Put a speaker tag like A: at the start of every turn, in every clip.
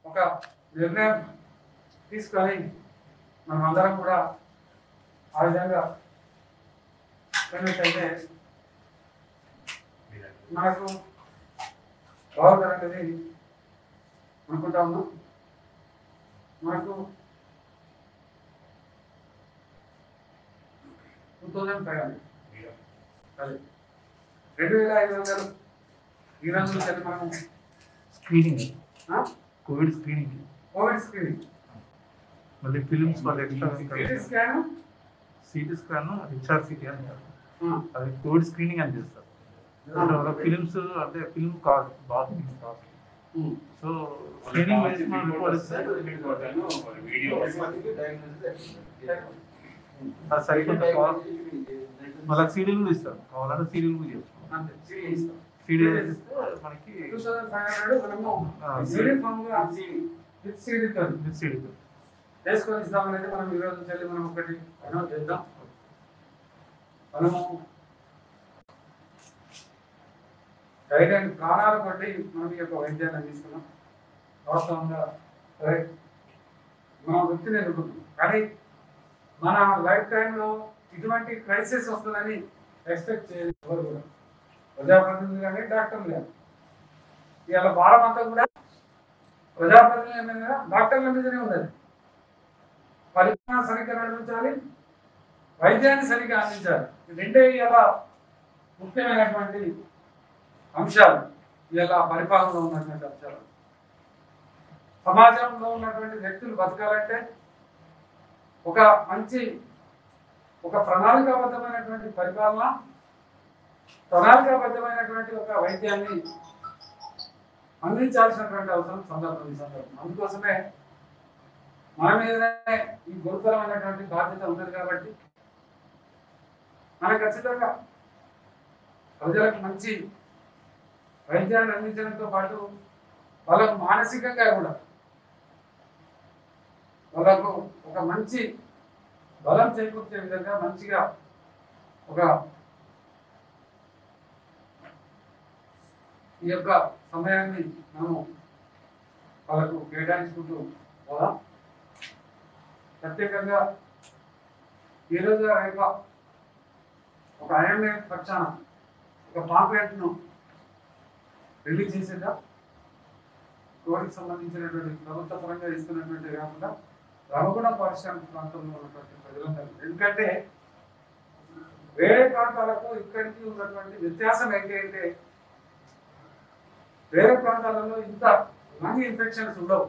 A: ఒక నిర్ణయం తీసుకొని మనం అందరం కూడా ఆ విధంగా పోయినట్టయితే మనకు బాగుంటుంది అనుకుంటా ఉన్నాం మనకు టూ థౌజండ్ ఫైవ్ హండ్రెడ్ అది రెండు వేల ఐదు వందలు ఈ రోజుల్లో చెప్పి మనం
B: స్క్రీనింగ్
A: ఆ?
B: కోవిడ్ స్క్రీనింగ్
A: కోవిడ్ స్క్రీనింగ్
B: మళ్ళీ ఫిలిమ్స్ వాళ్ళు
A: CT
B: extra
A: scan
B: CT scan HR CT అని అది కోవిడ్ స్క్రీనింగ్ అని చేస్తారు ఫిలిమ్స్ అంటే ఫిల్మ్ కాదు బాగా కాదు సో స్క్రీనింగ్ వేసి మనం రిపోర్ట్ ఇస్తే అది సరిపోతుంది మళ్ళీ సీడీలు కూడా ఇస్తారు కావాలంటే సీడీలు కూడా చేసుకోవాలి
A: అంతే సిటీ ఇస్తాం
B: సీడీ ఇస్తే మనకి
A: టూ థౌజండ్ ఫైవ్ హండ్రెడ్ మనము
B: ఆ,
A: సిటీ ఫామ్ గా విత్ సిటీతో
B: సీడీ
A: చేసుకొని ఇస్తామనేది మనం ఈ రోజు చెల్లి మనం ఒకటి అనౌన్స్ చేద్దాం మనము ధైర్యాన్ని ప్రాణాల కొట్టి మనం ఈ యొక్క వైద్యాన్ని అందిస్తున్నాం వాస్తవంగా సరే మనం వృత్తిని ఎదుర్కొంటాం కానీ మన లైఫ్ టైంలో ఇటువంటి క్రైసిస్ వస్తుందని ఎక్స్పెక్ట్ చేయలేదు ఎవరు కూడా ప్రజాప్రతినిధులు కానీ డాక్టర్లు కానీ ఇవాళ భారం అంతా కూడా ప్రజాప్రతినిధుల మీద డాక్టర్ల మీదనే ఉన్నది పరిపాలన సరిగ్గా నడిపించాలి వైద్యాన్ని సరిగ్గా అందించాలి ఈ రెండే ఇలా ముఖ్యమైనటువంటి అంశాలు ఇలా పరిపాలనలో ఉన్నటువంటి అంశాలు సమాజంలో ఉన్నటువంటి వ్యక్తులు బతకాలంటే ఒక మంచి ఒక ప్రణాళికాబద్ధమైనటువంటి పరిపాలన ప్రణాళికాబద్ధమైనటువంటి ఒక వైద్యాన్ని అందించాల్సినటువంటి అవసరం సందర్భం ఈ సందర్భం అందుకోసమే మన మీదనే ఈ గురుతరమైనటువంటి బాధ్యత ఉన్నది కాబట్టి మన ఖచ్చితంగా ప్రజలకు మంచి వైద్యాన్ని అందించడంతో పాటు వాళ్ళకు మానసికంగా కూడా వాళ్ళకు ఒక మంచి బలం చేకూర్చే విధంగా మంచిగా ఒక ఈ యొక్క సమయాన్ని మనము వాళ్ళకు కేటాయించుకుంటూ పోదాం ప్రత్యేకంగా ఈరోజు రేపు ఒక ఐఎంఏ పక్షాన ఒక పాంప్లెట్ను రిలీజ్ చేసేదా కోవిడ్కి సంబంధించినటువంటి ప్రభుత్వ పరంగా ఇస్తున్నటువంటి కాకుండా రమగుణ పారిశ్రామిక ప్రాంతంలో ఉన్నటువంటి ప్రజలందరూ ఎందుకంటే వేరే ప్రాంతాలకు ఇక్కడికి ఉన్నటువంటి వ్యత్యాసం ఏంటి అంటే వేరే ప్రాంతాలలో ఇంత లంగ్ ఇన్ఫెక్షన్స్ ఉండవు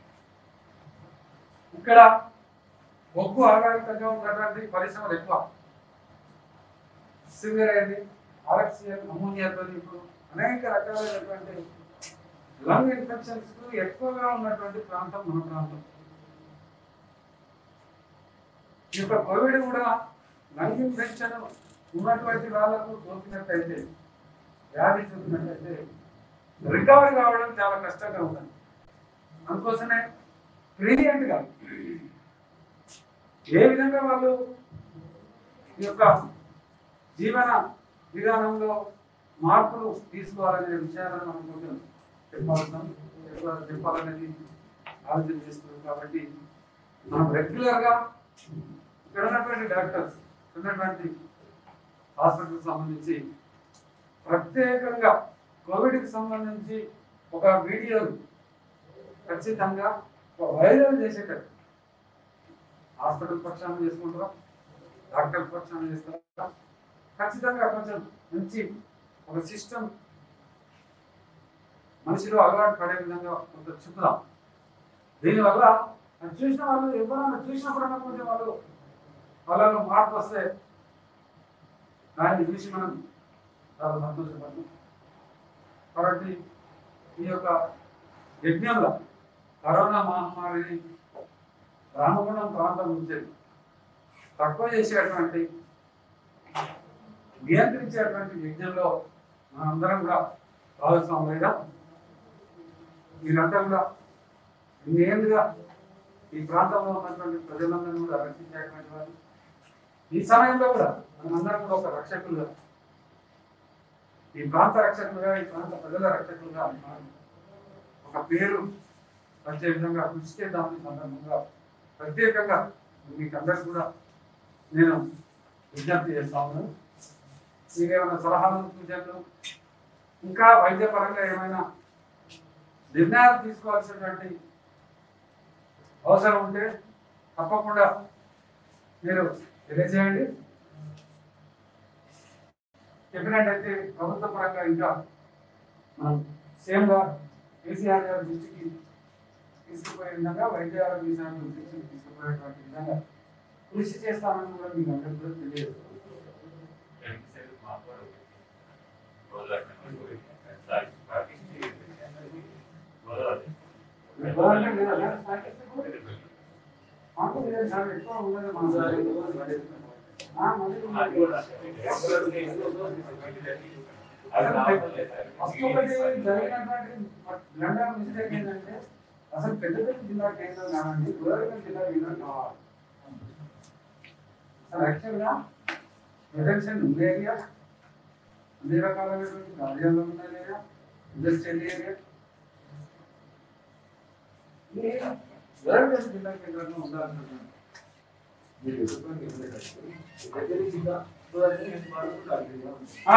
A: ఇక్కడ బొగ్గు ఆధారితంగా ఉన్నటువంటి పరిశ్రమలు ఎక్కువ సింగరేణి ఆర్ఎక్సిఎల్ అమోనియాతో ఇప్పుడు అనేక రకాలైనటువంటి లంగ్ ఇన్ఫెక్షన్స్ ఎక్కువగా ఉన్నటువంటి ప్రాంతం మన ప్రాంతం ఈ యొక్క కోవిడ్ కూడా లంగ్ ఇన్ఫెక్షన్ ఉన్నటువంటి వాళ్ళకు సోకినట్టయితే వ్యాధి సోకినట్టయితే రికవరీ కావడం చాలా కష్టంగా ఉంటుంది అందుకోసమే బ్రిలియంట్గా ఏ విధంగా వాళ్ళు ఈ యొక్క జీవన విధానంలో మార్పులు తీసుకోవాలనే విషయాలను మనం కొంచెం చెప్పాల్సిన చెప్ప- చెప్పాలనేది ఆలోచన చేస్తున్నాం కాబట్టి మనం రెగ్యులర్గా ఇక్కడ ఉన్నటువంటి డాక్టర్స్ ఉన్నటువంటి హాస్పిటల్కి సంబంధించి ప్రత్యేకంగా కోవిడ్కి సంబంధించి ఒక వీడియో ఖచ్చితంగా ఒక వైరల్ చేసేటట్టు హాస్పిటల్ పక్షాన చేసుకుంటారా డాక్టర్ పక్షాన చేస్తారా ఖచ్చితంగా కొంచెం మంచి ఒక సిస్టమ్ మనిషిలో అలవాటు పడే విధంగా కొంత చెప్దాం దీనివల్ల అది చూసిన వాళ్ళు ఎవరైనా చూసినప్పుడన్నా కొంచెం వాళ్ళు వాళ్ళలో మార్పు వస్తే దాన్ని చూసి మనం చాలా సంతోషపడతాం కాబట్టి ఈ యొక్క యజ్ఞంలో కరోనా మహమ్మారిని రామగుణం ప్రాంతం నుంచి తక్కువ చేసేటువంటి నియంత్రించేటువంటి యజ్ఞంలో మనందరం కూడా భాగస్వామి లేదా మీరంతా కూడా ఇన్నేళ్ళుగా ఈ ప్రాంతంలో ఉన్నటువంటి ప్రజలందరినీ కూడా రక్షించేటువంటి వారు ఈ సమయంలో కూడా మనందరం కూడా ఒక రక్షకులుగా ఈ ప్రాంత రక్షకులుగా ఈ ప్రాంత ప్రజల రక్షకులుగా మనం ఒక పేరు వచ్చే విధంగా కృషి చేద్దామని సందర్భంగా ప్రత్యేకంగా మీకు అందరికి కూడా నేను విజ్ఞప్తి చేస్తా ఉన్నాను మీకు ఏమైనా సలహాలు సూచనలు ఇంకా వైద్యపరంగా ఏమైనా నిర్ణయాలు తీసుకోవాల్సినటువంటి అవసరం ఉంటే తప్పకుండా మీరు తెలియజేయండి చెప్పినట్టయితే ప్రభుత్వ పరంగా ఇంకా మనం సేమ్గా కేసీఆర్ గారి దృష్టికి తీసుకుపోయే విధంగా వైద్య ఆరోగ్య శాఖ దృష్టికి తీసుకుపోయేటువంటి విధంగా కృషి చేస్తామని కూడా మీకు అందరికీ కూడా తెలియదు గవర్నమెంట్ లేదా సార్? మాకు లేదు సార్ ఎక్కువ ఉండదు మా సార్ ఆ, మళ్ళీ ఫస్ట్ ఒకటి జరిగినటువంటి లండన్ మిస్టేక్ ఏంటంటే అసలు పెద్దపల్లి జిల్లా కేంద్రం కాదండి గోదావరి జిల్లా కేంద్రం కావాలి అసలు యాక్చువల్గా ప్రొటెక్షన్ ఉండే ఏరియా అన్ని రకాలైనటువంటి కార్యాలయం ఉన్న ఏరియా ఇండస్ట్రియల్ ఏరియా ఇది గోదావరి జిల్లా కేంద్రంలో ఉండాల్సిన ఆ,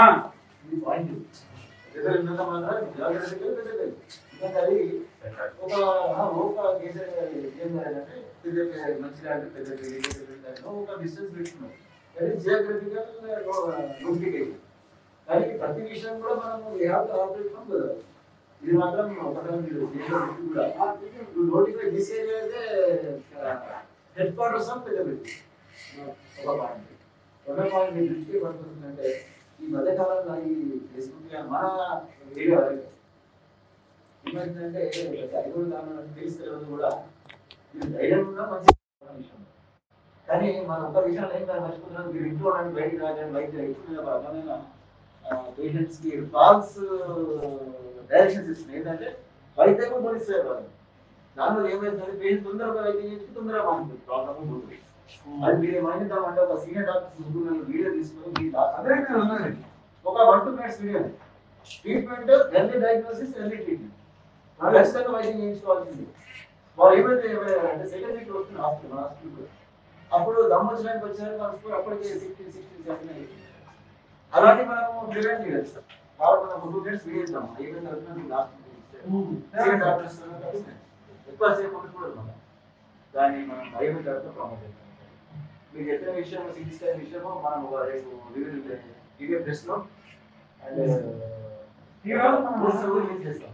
C: కానీ ప్రతి విషయం కూడా మనం ఆపరేట్ కదా ఇది మాత్రం ఒకటే మీరు చేసిన కూడా నోటిఫై దిస్ ఏరియా అయితే హెడ్ క్వార్టర్స్ ఆఫ్ పెద్దపల్లి ఒక పాయింట్ రెండో పాయింట్ మీ దృష్టికి పడుతుందంటే ఈ మధ్యకాలంలో ఈ ఫేస్బుక్ కానీ మన ఏరియా ఏమైందంటే ఐదు కారణాలు తెలిసి తెలియదు కూడా ఇది ధైర్యం ఉన్నా మంచి విషయం కానీ మన ఒక విషయాలు ఏం కాదు మర్చిపోతున్నాం మీరు ఇంట్లో ఉండండి బయటికి రాజండి బయట ఎక్కువ రకమైన పేషెంట్స్ కి ఫాల్స్ డైరెక్షన్స్ ఇస్తున్నాయి ఏంటంటే వైద్యం పోలీసు దానివల్ల ఏమైందంటే పేషెంట్ తొందరగా వైద్యం చేసి తొందరగా మానుతుంది ప్రాబ్లమ్ పోతుంది అది మీరు ఏమైందంటే ఒక సీనియర్ డాక్టర్స్ ముగ్గురు వీడియో తీసుకొని మీ
A: అదే ఇక్కడ ఉన్నది
C: ఒక one two minutes video treatment early diagnosis early treatment ఖచ్చితంగా వైద్యం చేయించుకోవాల్సింది వాళ్ళు ఏమైతే అంటే సెకండ్ వీక్ వస్తుంది హాస్పిటల్ హాస్పిటల్ అప్పుడు దమ్ము వచ్చినానికి వచ్చారు మన స్కూల్ అప్పటికే సిక్స్టీన్ సిక్స్టీన్ సెవెన్ అలాంటి మనము ప్రివెంట్ చేయొచ్చు సార్ కాబట్టి మనం టూ మినిట్స్ వీడియో ఇద్దాం ఏమైంది అవుతుంది లాస్ట్ సీనియర్ డాక్టర్స్ ఎక్కువ సేపు ఉండకూడదు మనం దాన్ని మనం భయం తర్వాత ప్రమోట్ చేస్తాం మీరు చెప్పిన విషయం సిటీ స్కాన్ విషయము మనం ఒక రేపు రివ్యూ టీవీ ప్రెస్ లో అండ్
A: ఈరోజు మనం
C: రిలీజ్ చేస్తాం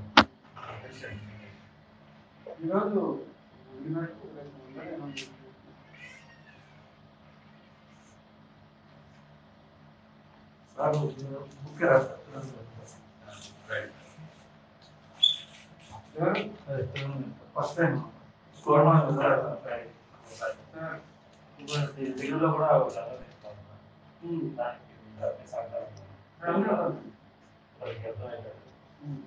A: ఈరోజు ఈనాడు రేపు ఉందని మనం
B: సార్ బుక్ రాస్తారు
A: ఎవరు?
B: ఫస్ట్ టైం కరోనా
D: తెలుగులో కూడా
A: ఉమ్.
D: దానికి
A: అందరూ. ఉమ్.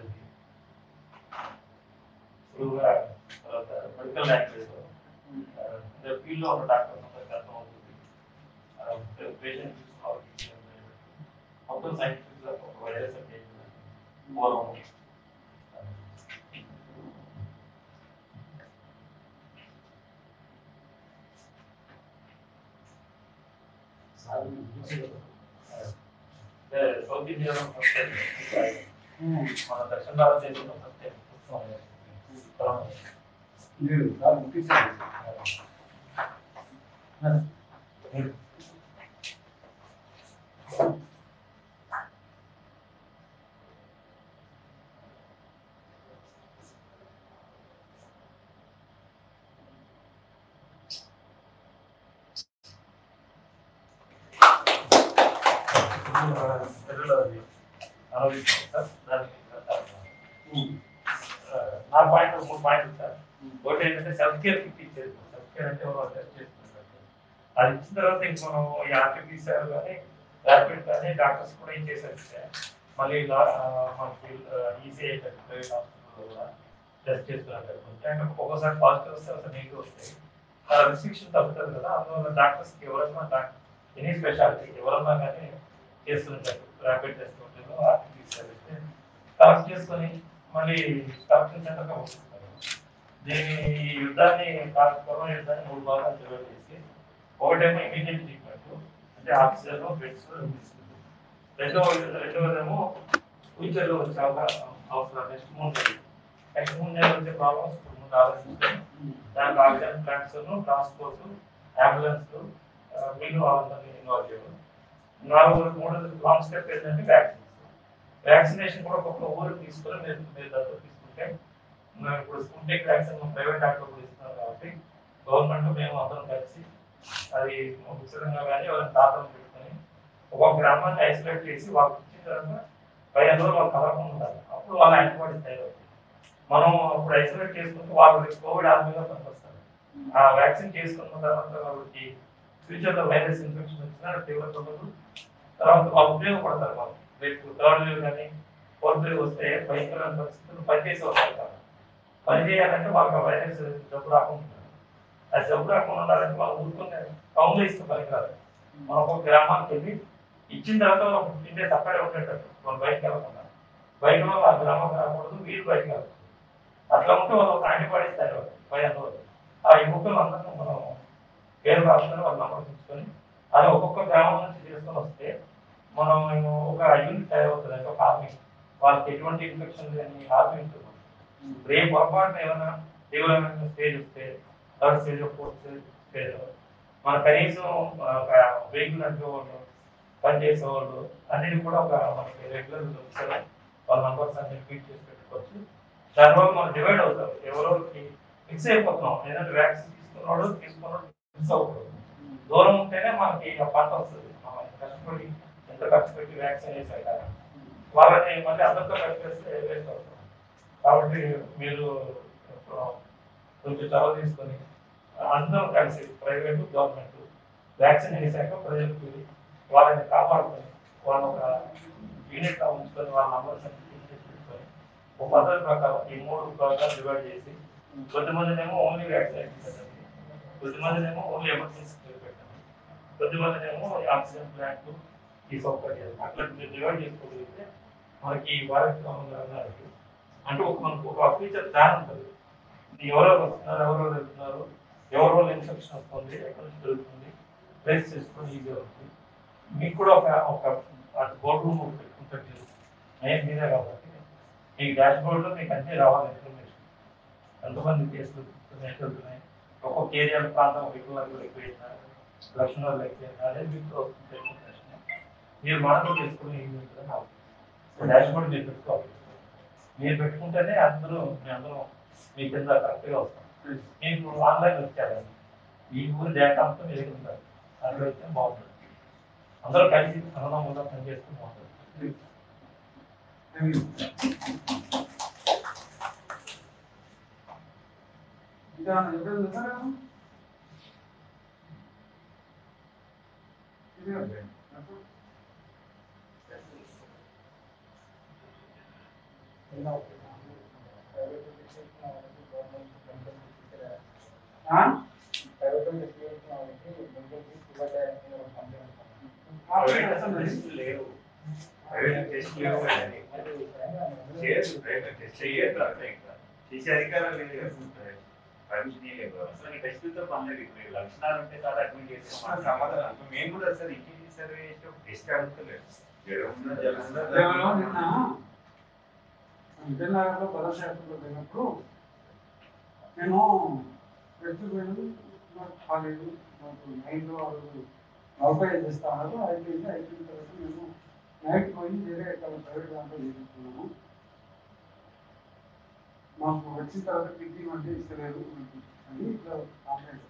D: సులువుగా తర్వాత మెడికల్ లాంగ్వేజ్ అంటే ఫీల్డ్ లో ఉన్న డాక్టర్ అందరికి అర్థమవుతుంది పేషెంట్ మొత్తం సైంటిఫిక్ గా ఒక వైరస్ అంటే పూర్వం అంటే సౌత్ ఇండియాలో ఫస్ట్ టైం
A: ఉమ్.
D: మన దక్షిణ భారతదేశంలో ఫస్ట్ టైం కరోనా
A: లేదు చాలా ముఖ్యం
D: నా పాయింట్ మూడు పాయింట్లు సార్ ఒకటి ఏంటంటే సెల్ఫ్ కేర్ కిట్ ఇచ్చేది సెల్ఫ్ కేర్ అంటే ఎవరో టెస్ట్ చేస్తున్నారు అది ఇచ్చిన తర్వాత ఇంక మనం ఈ ఆర్టీపీసీఆర్ కానీ ర్యాపిడ్ కానీ డాక్టర్స్ కూడా ఏం చేశారంటే మళ్ళీ లా- ఆ, మనకి ఈసీఐ ప్రైవేట్ హాస్పిటల్ కూడా టెస్ట్ చేసుకున్నారు అంటే ఒక్కోసారి పాజిటివ్ వస్తే ఒకసారి నెగిటివ్ వస్తాయి ఆ రిస్ట్రిక్షన్ తగ్గుతుంది కదా అందువల్ల డాక్టర్స్కి ఎవరైనా డాక్టర్ ఎనీ స్పెషాలిటీ ఎవరన్నా కానీ చేస్తుంటారు ర్యాపిడ్ టెస్ట్ ఉంటారు ఆర్టీపీసీఆర్ అయితే కలెక్ట్ చేసుకొని మళ్ళీ కలెక్షన్ సెంటర్గా వస్తున్నారు దీని ఈ యుద్ధాన్ని కా- కరోనా యుద్ధాన్ని మూడు భాగాలు డివైడ్ చేసి ఒకటేమో ఇమీడియట్ ట్రీట్మెంట్ అంటే ఆక్సిజన్ బెడ్స్ రెండవ రెండవదేమో ఫ్యూచర్లో వచ్చే అవకాశం అవసరం నెక్స్ట్ మూడు నెలలు నెక్స్ట్ మూడు నెలలు వచ్చే ప్రాబ్లమ్స్ ఇప్పుడు ముందు ఆలోచించాలి దాంట్లో ఆక్సిజన్ ప్లాంట్స్ ట్రాన్స్పోర్ట్ అంబులెన్స్ మిగిలిన వాళ్ళందరినీ ఇన్వాల్వ్ చేయడం నాలుగు మూడు లాంగ్ స్టెప్ ఏంటంటే వ్యాక్సిన్స్ వ్యాక్సినేషన్ కూడా ఒక్కొక్క ఊరికి తీసుకొని మీరు మీరు దత్తత తీసుకుంటే మనం ఇప్పుడు స్పుట్నిక్ వ్యాక్సిన్ ప్రైవేట్ డాక్టర్ కూడా ఇస్తున్నారు కాబట్టి గవర్నమెంట్ మేము అందరం కలిసి అది ఉచితంగా కానీ ఎవరైనా తాతలు పెట్టుకొని ఒక గ్రామాన్ని ఐసోలేట్ చేసి వాళ్ళకి ఇచ్చిన తర్వాత పదిహేను రోజులు వాళ్ళు కలవకుండా ఉండాలి అప్పుడు వాళ్ళ యాంటీబాడీస్ తయారవుతాయి మనం అప్పుడు ఐసోలేట్ చేసుకుంటే వాళ్ళకి కోవిడ్ ఆర్మీగా పనికొస్తారు ఆ వ్యాక్సిన్ చేసుకున్న తర్వాత వాళ్ళకి ఫ్యూచర్లో వైరస్ ఇన్ఫెక్షన్ వచ్చినా తీవ్రత ఉండదు తర్వాత వాళ్ళు ఉపయోగపడతారు వాళ్ళు రేపు థర్డ్ వేవ్ కానీ ఫోర్త్ వేవ్ వస్తే భయంకరమైన పరిస్థితులు పనిచేసి వస్తారు కదా పని చేయాలంటే వాళ్ళకి ఆ వైరస్ జబ్బు రాకుండా ఉండాలి. ఆ జబ్బు రాకుండా ఉండాలంటే వాళ్ళు ఊరుకునే టౌన్లో ఇస్తే పనికిరాదు మనం ఒక గ్రామానికి వెళ్ళి ఇచ్చిన తర్వాత ఒక ఫిఫ్టీన్ డేస్ అక్కడే ఉండేటట్టు వాళ్ళు బయటకు వెళ్ళకుండా బయట వాళ్ళు ఆ గ్రామం రాకూడదు వీళ్ళు బయటకు వెళ్ళదు అట్లా ఉంటే వాళ్ళు ఒక యాంటీబాడీస్ తయారవుతాయి భయం రోజు ఆ ఎముకలు అందరం మనం పేరు రాసుకొని వాళ్ళు నమ్మకించుకొని అది ఒక్కొక్క గ్రామం నుంచి చేసుకొని వస్తే మనం ఒక యూనిట్ తయారవుతుంది అంటే ఒక ఆర్మీ వాళ్ళకి ఎటువంటి ఇన్ఫెక్షన్ లేని ఆర్మీ ఉంటుంది రేపు పొరపాటున ఏమైనా తీవ్రమైన స్టేజ్ వస్తే థర్డ్ స్టేజ్ ఫోర్త్ స్టేజ్ మన కనీసం ఒక వెహికల్ నడిపేవాళ్ళు పనిచేసే వాళ్ళు అన్నిటి కూడా ఒక మనకి రెగ్యులర్ వచ్చారు వాళ్ళ నంబర్స్ అన్ని ఫీడ్ చేసి పెట్టుకోవచ్చు దానివల్ల మనం డివైడ్ అవుతాం ఎవరెవరికి మిక్స్ అయిపోతున్నాం ఏదంటే వ్యాక్సిన్ తీసుకున్నాడు తీసుకున్నాడు మిక్స్ అవుతుంది దూరం ఉంటేనే మనకి ఆ పంట వస్తుంది మనం ఎంత కష్టపడి ఎంత ఖర్చు పెట్టి వ్యాక్సిన్ వేసాయి కదా వాళ్ళని మళ్ళీ అందరితో కలిపేస్తే వేస్ట్ అవుతుంది కాబట్టి మీరు ఆ, కొంచెం చొరవ తీసుకొని అందరం కలిసి ప్రైవేట్ గవర్నమెంట్ వ్యాక్సిన్ వేసాక ప్రజలకు వాళ్ళని కాపాడుకొని వాళ్ళ ఒక యూనిట్ ఉంచుకొని వాళ్ళ నంబర్స్ అన్ని తీసేసి పెట్టుకొని ఒక పద్ధతి ప్రకారం ఈ మూడు భాగాలు డివైడ్ చేసి కొద్దిమందినేమో ఓన్లీ వ్యాక్సిన్ పెట్టండి కొద్దిమందినేమో ఓన్లీ ఎమర్జెన్సీ కేర్ పెట్టండి కొద్దిమందినేమో ఆక్సిజన్ ప్లాంట్ ఈ సౌకర్యాలు అట్లా డివైడ్ చేసుకోగలిగితే మనకి ఈ భారత్ గారికి అంటే ఒక మనకు ఒక ఫ్యూచర్ ప్లాన్ ఉంటుంది ఎవరెవరు వస్తున్నారు ఎవరెవరు వెళ్తున్నారు ఎవరి వల్ల ఇన్ఫెక్షన్ వస్తుంది ఎక్కడి నుంచి జరుగుతుంది ట్రేస్ చేసుకొని ఈజీ అవుతుంది మీకు కూడా ఒక ఒక బోర్డు రూమ్ ఒకటి పెట్టుకుంటే మెయిన్ మీదే కాబట్టి ఈ డాష్ బోర్డులో మీకు అన్నీ రావాలి ఇన్ఫర్మేషన్ ఎంతమంది కేసులు ఎక్కడ వెళ్తున్నాయి ఒక్కొక్క ఏరియా ప్రాంతం వికలాంగులు ఎక్కువైనా లక్షణాలు ఎక్కువైనా అనేది మీకు వస్తుంది ఇన్ఫర్మేషన్ మీరు మానిటర్ చేసుకుని ఏం ఉంటుంది డాష్ బోర్డు మీరు పెట్టుకోవాలి మీరు పెట్టుకుంటేనే అందరూ మీ అందరం మీ కింద కరెక్ట్గా వస్తాం నేను ఇప్పుడు ఆన్లైన్ వచ్చాను ఈ ఊరి డేటా అంతా మీ దగ్గర ఉంటారు అక్కడ అయితే బాగుంటుంది అందరూ కలిసి అన్నదమ్ముగా పనిచేస్తే బాగుంటుంది
A: ఇంకా ఎవరు ఉన్నారా ఇదే ఉంది. ఆ? ఆప్షన్ అసలు లేదు.
E: ప్రైవేట్ టెస్ట్ లేవు కదండి. చేయొచ్చు ప్రైవేట్ టెస్ట్ చేయొద్దు అంటే ఇంకా చేసే అధికారం లేదు కదా. పర్మిషన్ ఏం లేదు
F: అసలు ఈ టెస్టులతో పని లేదు ఇప్పుడు ఈ లక్షణాలు ఉంటే చాలా అడ్మిట్
E: మన
F: చేసుకోవాలి
E: సమాధానం ఇప్పుడు మేము కూడా సార్ ఇంటింటి సర్వే చేసి ఒక టెస్ట్ అడుగుతలేదు జ్వరం ఉందా, జలం ఉందా,
A: కేవలం నిన్న విజయనగరంలో పదశాఖలో పోయినప్పుడు నేను వ్యక్తిపోయాను నాకు కాలేదు నాకు నైట్ వాళ్ళు నలభై ఐదు ఇస్తాను అయిపోయింది అయిపోయిన తర్వాత నేను నైట్ పోయి వేరే ఎక్కడ ప్రైవేట్ దాంట్లో చేయించుకున్నాను మాకు వచ్చిన తర్వాత కిడ్నీ అంటే ఇస్తలేదు అని ఇట్లా కాంప్లైంట్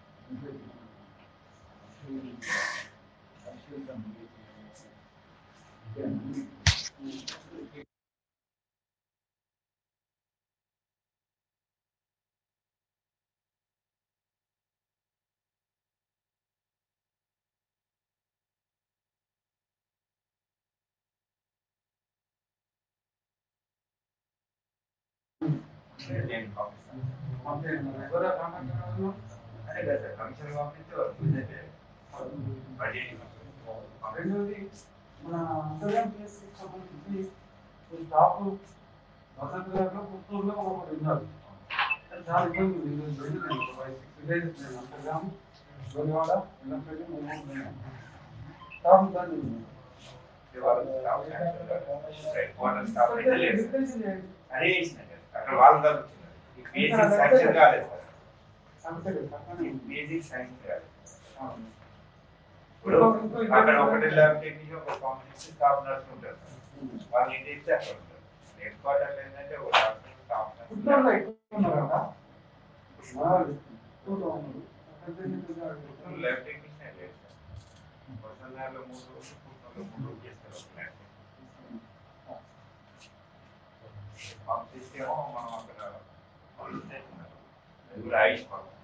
E: నేను పంపిస్తాను.
A: కంప్లైంట్ ఎవరో కాంటాక్ట్ అవ్వదు
E: అదే కదా సార్ కమిషన్ పంపిస్తే వాళ్ళు ఇదే పదిహేను
A: రెండోది మన అంతర్గత కేసుకి సంబంధించి ఈ స్టాఫ్ వసంత గారిలో పుత్తూరులో ఒకటి ఉన్నారు చాలా ఇబ్బంది ఉంది ఈరోజు వెళ్ళి నేను ఒక ఫైవ్ సిక్స్ విలేజెస్ నేను అంతర్గాము గొల్లవాడ ఇల్లంపల్లి మూడు పోయాను. చాలా ఇబ్బంది ఉంది
E: వాటర్ స్టాప్ అయితే లేదు
A: రిప్లేషన్ చేయండి.
E: అదే చేసిన కదా. అక్కడ వాళ్ళు తగ్గుతున్నారు ఈ బేసిక్ శాంక్షన్ కాలేదు సార్
A: సమస్య లేదు, పక్కనే
E: ఈ
A: ఉంది.
E: బేసిక్ శాంక్షన్ కాలేదు
A: అవును.
E: ఇప్పుడు అక్కడ ఒకటి ల్యాబ్ టెక్నీషియన్ ఒక కాంపిటీషన్ స్టాఫ్ నర్స్ ఉంటారు సార్. వాళ్ళు ఏం చేస్తే అక్కడ ఉంటారు హెడ్ క్వార్టర్ ఏంటంటే ఒక డాక్టర్ స్టాఫ్
A: పుత్తూరులో
E: నర్స్
A: ఎక్కువ ఉన్నారు కదా వాళ్ళు పుత్తూరులో ఉన్నారు. అక్కడ తెలియదు కదా.
E: ల్యాబ్ టెక్నీషియన్ లేదు సార్ వసంతాల్లో మూడు రోజులు పుట్టినలో మూడు రోజులు చేస్తారు ఒక ల్యాబ్ పంప్ సిస్టమ్ మనం అక్కడ అది కూడా ఆయుష్ పంప్